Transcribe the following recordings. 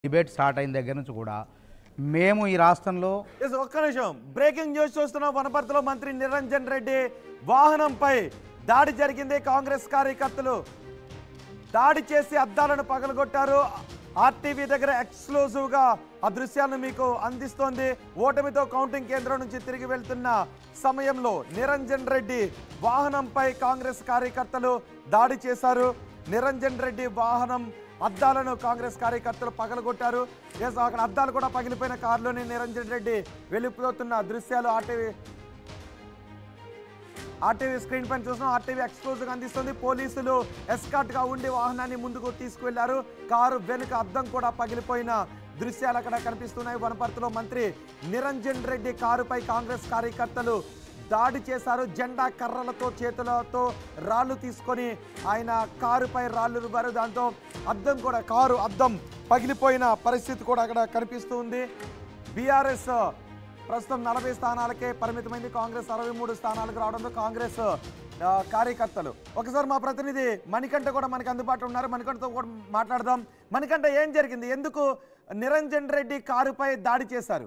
Debate start అయిన దగ్గర నుంచి కూడా మేము ఈ రాష్ట్రంలో ఎస్ ఒక్క నిమిషం బ్రేకింగ్ న్యూస్ చూస్తున్నాం వనపర్తిలో మంత్రి నిరంజన్ రెడ్డి వాహనంపై దాడి జరిగింది కాంగ్రెస్ కార్యకర్తలు దాడి చేసి అద్దాలను పగలగొట్టారు ఆర్టీవీ దగ్గర ఎక్స్క్లూజివ్ గా ఆ దృశ్యాలను మీకు అందిస్తోంది ఓటమితో కౌంటింగ్ కేంద్రం నుంచి తిరిగి వెళ్తున్న సమయంలో నిరంజన్ రెడ్డి వాహనంపై కాంగ్రెస్ కార్యకర్తలు దాడి చేశారు నిరంజన్ రెడ్డి వాహనం అద్దాలను కాంగ్రెస్ కార్యకర్తలు పగలగొట్టారు ఎస్ అక్కడ అద్దాలు కూడా పగిలిపోయిన కారులోని నిరంజన్ రెడ్డి వెళ్ళిపోతున్న దృశ్యాలు ఆర్టీవీ ఆర్టీవీ స్క్రీన్ పైన చూస్తున్నాం ఆర్టీవీ ఎక్స్క్లూజివ్ గా అందిస్తుంది పోలీసులు ఎస్కాట్ గా ఉండి వాహనాన్ని ముందుకు తీసుకువెళ్లారు కారు వెనుక అద్దం కూడా పగిలిపోయిన దృశ్యాలు అక్కడ కనిపిస్తున్నాయి వనపర్తిలో మంత్రి నిరంజన్ రెడ్డి కారుపై కాంగ్రెస్ కార్యకర్తలు దాడి చేశారు జెండా కర్రలతో చేతులతో రాళ్లు తీసుకొని ఆయన కారుపై రాళ్లు రుబ్బారు దాంతో అద్దం కూడా కారు అద్దం పగిలిపోయిన పరిస్థితి కూడా అక్కడ కనిపిస్తుంది బీఆర్ఎస్ ప్రస్తుతం నలభై స్థానాలకే పరిమితమైంది కాంగ్రెస్ అరవై మూడు స్థానాలకు రావడంతో కాంగ్రెస్ ఆ, కార్యకర్తలు ఒకసారి మా ప్రతినిధి మణికంఠ కూడా మనకి అందుబాటులో ఉన్నారు మణికంఠతో కూడా మాట్లాడదాం మణికంఠ ఏం జరిగింది ఎందుకు నిరంజన్ రెడ్డి కారుపై దాడి చేశారు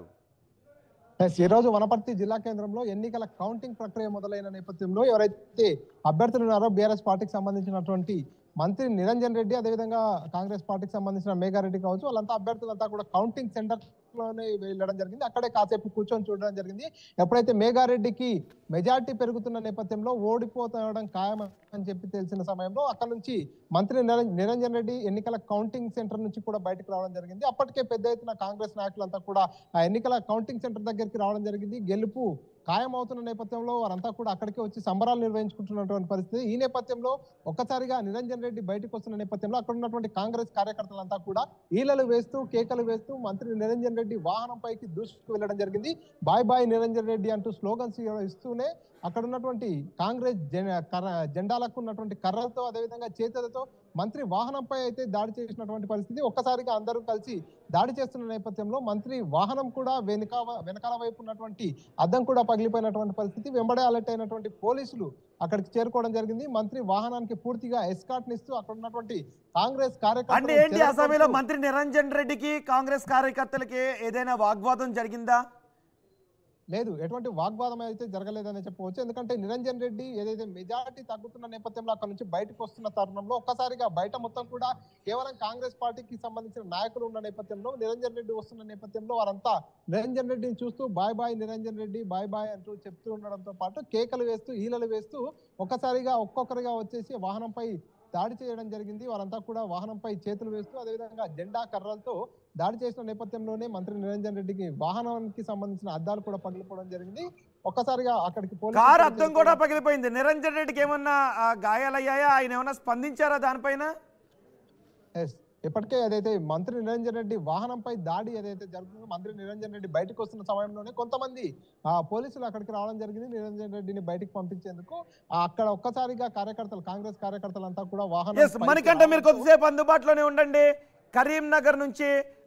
ఎస్ ఈ రోజు వనపర్తి జిల్లా కేంద్రంలో ఎన్నికల కౌంటింగ్ ప్రక్రియ మొదలైన నేపథ్యంలో ఎవరైతే అభ్యర్థులు ఉన్నారో బీఆర్ఎస్ పార్టీకి సంబంధించినటువంటి మంత్రి నిరంజన్ రెడ్డి అదేవిధంగా కాంగ్రెస్ పార్టీకి సంబంధించిన మేఘారెడ్డి కావచ్చు వాళ్ళంతా అభ్యర్థులంతా కూడా కౌంటింగ్ సెంటర్ లోనే వెళ్ళడం జరిగింది అక్కడే కాసేపు కూర్చొని చూడడం జరిగింది ఎప్పుడైతే మేఘారెడ్డికి మెజార్టీ పెరుగుతున్న నేపథ్యంలో ఓడిపోతడం ఖాయం అని చెప్పి తెలిసిన సమయంలో అక్కడ నుంచి మంత్రి నిరం- నిరంజన్ రెడ్డి ఎన్నికల కౌంటింగ్ సెంటర్ నుంచి కూడా బయటకు రావడం జరిగింది అప్పటికే పెద్ద ఎత్తున కాంగ్రెస్ నాయకులంతా కూడా ఆ ఎన్నికల కౌంటింగ్ సెంటర్ దగ్గరికి రావడం జరిగింది గెలుపు ఖాయం అవుతున్న నేపథ్యంలో వారంతా కూడా అక్కడికే వచ్చి సంబరాలు నిర్వహించుకుంటున్నటువంటి పరిస్థితి ఈ నేపథ్యంలో ఒక్కసారిగా నిరంజన్ రెడ్డి బయటకు వస్తున్న నేపథ్యంలో అక్కడ ఉన్నటువంటి కాంగ్రెస్ కార్యకర్తలంతా కూడా ఈలలు వేస్తూ కేకలు వేస్తూ మంత్రి నిరంజన్ రెడ్డి వాహనం పైకి దూసుకు వెళ్ళడం జరిగింది బాయ్ బాయ్ నిరంజన్ రెడ్డి అంటూ స్లోగన్స్ ఇస్తూనే అక్కడ ఉన్నటువంటి కాంగ్రెస్ జె- కర్ర- జెండాలకు ఉన్నటువంటి కర్రలతో అదేవిధంగా చేతులతో మంత్రి వాహనంపై అయితే దాడి చేసినటువంటి పరిస్థితి ఒక్కసారిగా అందరూ కలిసి దాడి చేస్తున్న నేపథ్యంలో మంత్రి వాహనం కూడా వెనుక వెనకాల వైపు ఉన్నటువంటి అద్దం కూడా పగిలిపోయినటువంటి పరిస్థితి వెంబడే అలర్ట్ అయినటువంటి పోలీసులు అక్కడికి చేరుకోవడం జరిగింది మంత్రి వాహనానికి పూర్తిగా ఎస్కాట్ నిస్తూ అక్కడ ఉన్నటువంటి కాంగ్రెస్ అంటే ఏంటి ఆ సమయంలో కార్యకర్తలు మంత్రి నిరంజన్ రెడ్డికి కాంగ్రెస్ కార్యకర్తలకి ఏదైనా వాగ్వాదం జరిగిందా లేదు ఎటువంటి వాగ్వాదం అయితే జరగలేదని చెప్పవచ్చు ఎందుకంటే నిరంజన్ రెడ్డి ఏదైతే మెజారిటీ తగ్గుతున్న నేపథ్యంలో అక్కడ నుంచి బయటకు వస్తున్న తరుణంలో ఒక్కసారిగా బయట మొత్తం కూడా కేవలం కాంగ్రెస్ పార్టీకి సంబంధించిన నాయకులు ఉన్న నేపథ్యంలో నిరంజన్ రెడ్డి వస్తున్న నేపథ్యంలో వారంతా నిరంజన్ రెడ్డిని చూస్తూ bye bye Niranjan Reddy bye bye అంటూ చెప్తూ ఉండడంతో పాటు కేకలు వేస్తూ ఈలలు వేస్తూ ఒక్కసారిగా ఒక్కొక్కరిగా వచ్చేసి వాహనంపై దాడి చేయడం జరిగింది వారంతా కూడా వాహనంపై చేతులు వేస్తూ అదేవిధంగా జెండా కర్రలతో దాడి చేసిన నేపథ్యంలోనే మంత్రి నిరంజన్ రెడ్డికి వాహనానికి సంబంధించిన అద్దాలు కూడా పగిలిపోవడం జరిగింది ఒక్కసారిగా అక్కడికి పోలీసులు కారు కూడా అద్దం కూడా పగిలిపోయింది నిరంజన్ రెడ్డికి ఏమన్నా ఆ, గాయాలయ్యాయా ఆయన ఏమన్నా స్పందించారా దానిపైన Yes. ఇప్పటికే ఏదైతే మంత్రి నిరంజన్ రెడ్డి వాహనంపై దాడి ఏదైతే జరుగుతుందో మంత్రి నిరంజన్ రెడ్డి బయటకు వస్తున్న సమయంలోనే కొంతమంది ఆ పోలీసులు అక్కడికి రావడం జరిగింది నిరంజన్ రెడ్డిని బయటకు పంపించేందుకు ఆ అక్కడ ఒక్కసారిగా కార్యకర్తలు కాంగ్రెస్ కార్యకర్తలంతా కూడా వాహనం ఎస్ మనకంటే మీరు కొద్దిసేపు అందుబాటులోనే ఉండండి కరీంనగర్ నుంచి